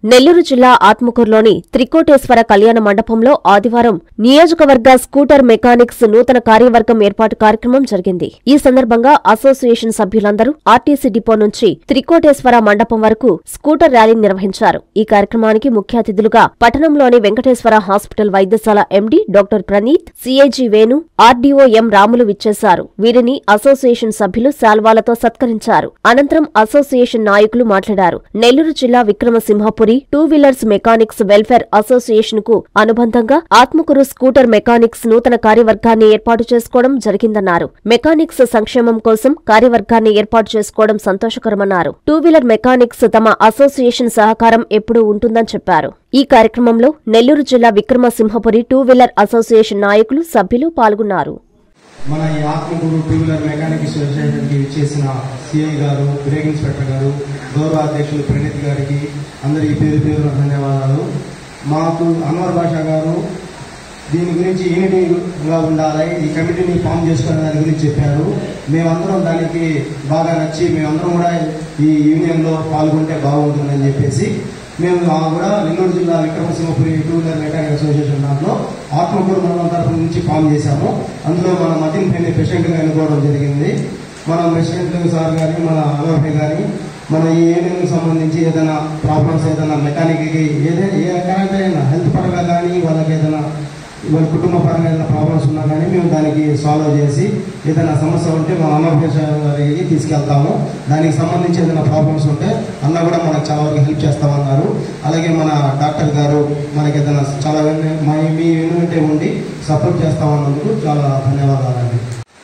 నెల్లూరు జిల్లా ఆత్మకూరులోని త్రికోటేశ్వర కళ్యాణ మండపంలో ఆదివారం నియోజకవర్గ స్కూటర్ మెకానిక్స్ నూతన కార్యవర్గం ఏర్పాటు కార్యక్రమం జరిగింది ఈ సందర్భంగా అసోసియేషన్ సభ్యులందరూ ఆర్టీసీ డిపో నుంచి త్రికోటేశ్వర మండపం వరకు స్కూటర్ ర్యాలీ నిర్వహించారు ఈ కార్యక్రమానికి ముఖ్య అతిథులుగా పట్టణంలోని వెంకటేశ్వర హాస్పిటల్ వైద్యశాల ఎండీ డాక్టర్ ప్రణీత్ సిఐజీ వేణు ఆర్డీఓ ఎం రాములు విచ్చేశారు వీరిని అసోసియేషన్ సభ్యులు శాల్వాలతో సత్కరించారు అనంతరం అసోసియేషన్ నాయకులు మాట్లాడారు నెల్లూరు జిల్లా Vikramasimhapuri two wheelers mechanics welfare association కు అనుబంధంగా ఆత్మకూరు స్కూటర్ మెకానిక్స్ నూతన కార్యవర్గాన్ని ఏర్పాటు చేసుకోవడం జరిగిందన్నారు మెకానిక్స్ సంక్షేమం కోసం కార్యవర్గాన్ని ఏర్పాటు చేసుకోవడం సంతోషకరమన్నారు టూ వీలర్ మెకానిక్స్ తమ అసోసియేషన్ సహకారం ఎప్పుడూ ఉంటుందని చెప్పారు ఈ కార్యక్రమంలో నెల్లూరు జిల్లా విక్రమసింహపురి టూ వీలర్ అసోసియేషన్ నాయకులు సభ్యులు పాల్గొన్నారు మన ఈ ఆత్మకూరు టూ వీలర్ మెకానిక్ అసోసియేషన్కి ఇచ్చేసిన సిఐ గారు బ్రేక్ ఇన్స్పెక్టర్ గారు గౌరవ అధ్యక్షులు ప్రణీత్ గారికి అందరికీ పేరు పేరు ధన్యవాదాలు మాకు అన్వర్ భాషా గారు దీని గురించి యూనిటీగా ఉండాలి ఈ కమిటీని ఫామ్ చేసుకునే దాని గురించి చెప్పారు మేమందరం దానికి బాగా నచ్చి మేమందరం కూడా ఈ యూనియన్లో పాల్గొంటే బాగుంటుందని చెప్పేసి మేము ఆ కూడా నెల్లూరు జిల్లా Vikramasimhapuri two wheeler mechanic association దాంట్లో ఆత్మకూరు మండలం తరఫు నుంచి ఫామ్ చేశాము అందులో మన మతిన్ పెళ్లి ప్రెసిడెంట్గా ఎన్నుకోవడం జరిగింది మనం ప్రెసిడెంట్ సార్ గారి మన అలవభై గారి మన ఈ యూనియన్కి సంబంధించి ఏదైనా ప్రాబ్లమ్స్ ఏదైనా మెకానిక్కి ఏదైనా ఏ కరెంట్ అయినా హెల్త్ పరంగా కానీ వాళ్ళకి ఏదైనా వాళ్ళ కుటుంబ పరంగా ఏదైనా ప్రాబ్లమ్స్ ఉన్నా కానీ మేము దానికి సాల్వ్ చేసి ఏదైనా సమస్య ఉంటే మా అన్నభేష గారికి తీసుకెళ్తాము దానికి సంబంధించి ఏదైనా ప్రాబ్లమ్స్ ఉంటే అన్న కూడా మనకు చాలా వరకు హెల్ప్ చేస్తామన్నారు అలాగే మన డాక్టర్ గారు మనకి ఏదైనా చాలా వెన్న- మా మీ వెనుంటే ఉండి సపోర్ట్ చేస్తామన్నందుకు చాలా ధన్యవాదాలండి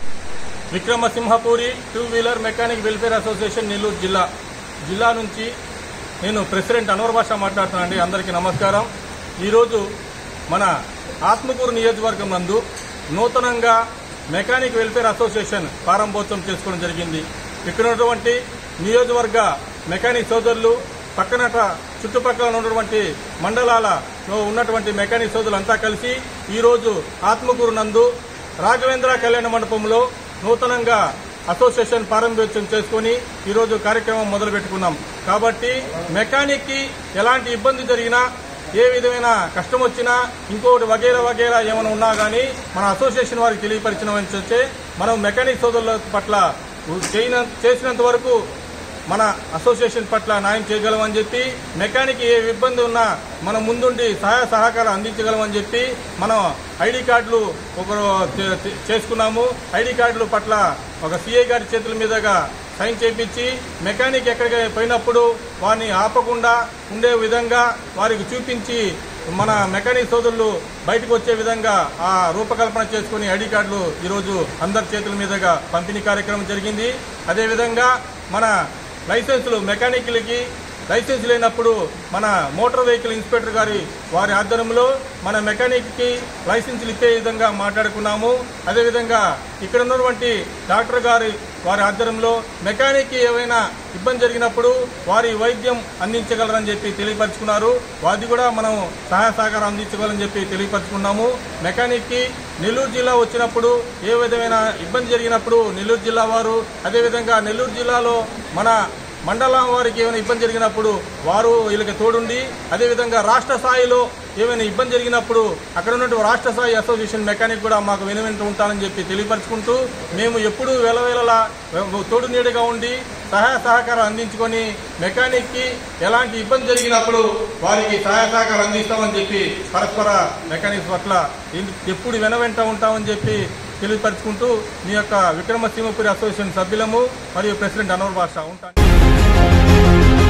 Vikramasimhapuri two wheeler mechanic welfare association Nellore జిల్లా జిల్లా నుంచి నేను ప్రెసిడెంట్ అన్వర్ భాష మాట్లాడుతున్నానండి అందరికీ నమస్కారం ఈరోజు మన ఆత్మకూరు నియోజకవర్గం నందు నూతనంగా మెకానిక్ వెల్ఫేర్ అసోసియేషన్ ప్రారంభోత్సవం చేసుకోవడం జరిగింది ఇక్కడ ఉన్నటువంటి నియోజకవర్గ మెకానిక్ సోదరులు పక్కన చుట్టుపక్కల ఉన్నటువంటి మండలాలలో ఉన్నటువంటి మెకానిక్ సోదరులంతా కలిసి ఈరోజు ఆత్మకూరు నందు రాఘవేంద్ర కళ్యాణ మండపంలో నూతనంగా అసోసియేషన్ ప్రారంభోత్సవం చేసుకుని ఈరోజు కార్యక్రమం మొదలు పెట్టుకున్నాం కాబట్టి మెకానిక్ కి ఎలాంటి ఇబ్బంది జరిగినా ఏ విధమైన కష్టం వచ్చినా ఇంకోటి వగేరా వగేరా ఏమైనా ఉన్నా కానీ మన అసోసియేషన్ వారికి తెలియపరిచిన వచ్చే మనం మెకానిక్ సోదరుల పట్ల చేయన- చేసినంత వరకు మన అసోసియేషన్ పట్ల న్యాయం చేయగలమని చెప్పి మెకానిక్ ఏ ఇబ్బంది ఉన్నా మనం ముందుండి సహాయ సహకారం అందించగలమని చెప్పి మనం ఐడి కార్డులు ఒకరు చే- చే- చేసుకున్నాము ఐడి కార్డుల పట్ల ఒక సిఐ గారి చేతుల మీదుగా సైన్ చేపించి మెకానిక్ ఎక్కడికి పోయినప్పుడు వారిని ఆపకుండా ఉండే విధంగా వారికి చూపించి మన మెకానిక్ సోదరులు బయటకు వచ్చే విధంగా ఆ రూపకల్పన చేసుకుని ఐడి కార్డులు ఈరోజు అందరి చేతుల మీదుగా పంపిణీ కార్యక్రమం జరిగింది అదేవిధంగా మన లైసెన్సులు మెకానిక్లకి లైసెన్స్ లేనప్పుడు మన మోటార్ వెహికల్ ఇన్స్పెక్టర్ గారి వారి ఆధ్వర్యంలో మన మెకానిక్కి లైసెన్సులు ఇచ్చే విధంగా మాట్లాడుకున్నాము అదేవిధంగా ఇక్కడ ఉన్నటువంటి డాక్టర్ గారి వారి ఆధ్వర్యంలో మెకానిక్కి ఏవైనా ఇబ్బంది జరిగినప్పుడు వారి వైద్యం అందించగలరని చెప్పి తెలియపరుచుకున్నారు వాది కూడా మనం సహాయ సహకారం అందించగలని చెప్పి తెలియపరుచుకున్నాము మెకానిక్కి నెల్లూరు జిల్లా వచ్చినప్పుడు ఏ విధమైన ఇబ్బంది జరిగినప్పుడు నెల్లూరు జిల్లా వారు అదేవిధంగా నెల్లూరు జిల్లాలో మన మండలం వారికి ఏమైనా ఇబ్బంది జరిగినప్పుడు వారు వీళ్ళకి తోడుండి అదేవిధంగా రాష్ట్ర స్థాయిలో ఏమైనా ఇబ్బంది జరిగినప్పుడు అక్కడ ఉన్నటువంటి రాష్ట్ర స్థాయి అసోసియేషన్ మెకానిక్ కూడా మాకు వెనువెంట ఉంటానని చెప్పి తెలియపరుచుకుంటూ మేము ఎప్పుడూ వెలవేలలా తోడు నీడగా ఉండి సహాయ సహకారం అందించుకొని మెకానిక్కి ఎలాంటి ఇబ్బంది జరిగినప్పుడు వారికి సహాయ సహకారం అందిస్తామని చెప్పి పరస్పర మెకానిక్స్ పట్ల ఎప్పుడు వెనవెంట ఉంటామని చెప్పి తెలియపరుచుకుంటూ మీ యొక్క విక్రమసింహపురి అసోసియేషన్ సభ్యులము మరియు ప్రెసిడెంట్ అనవర్ భాష ఉంటాను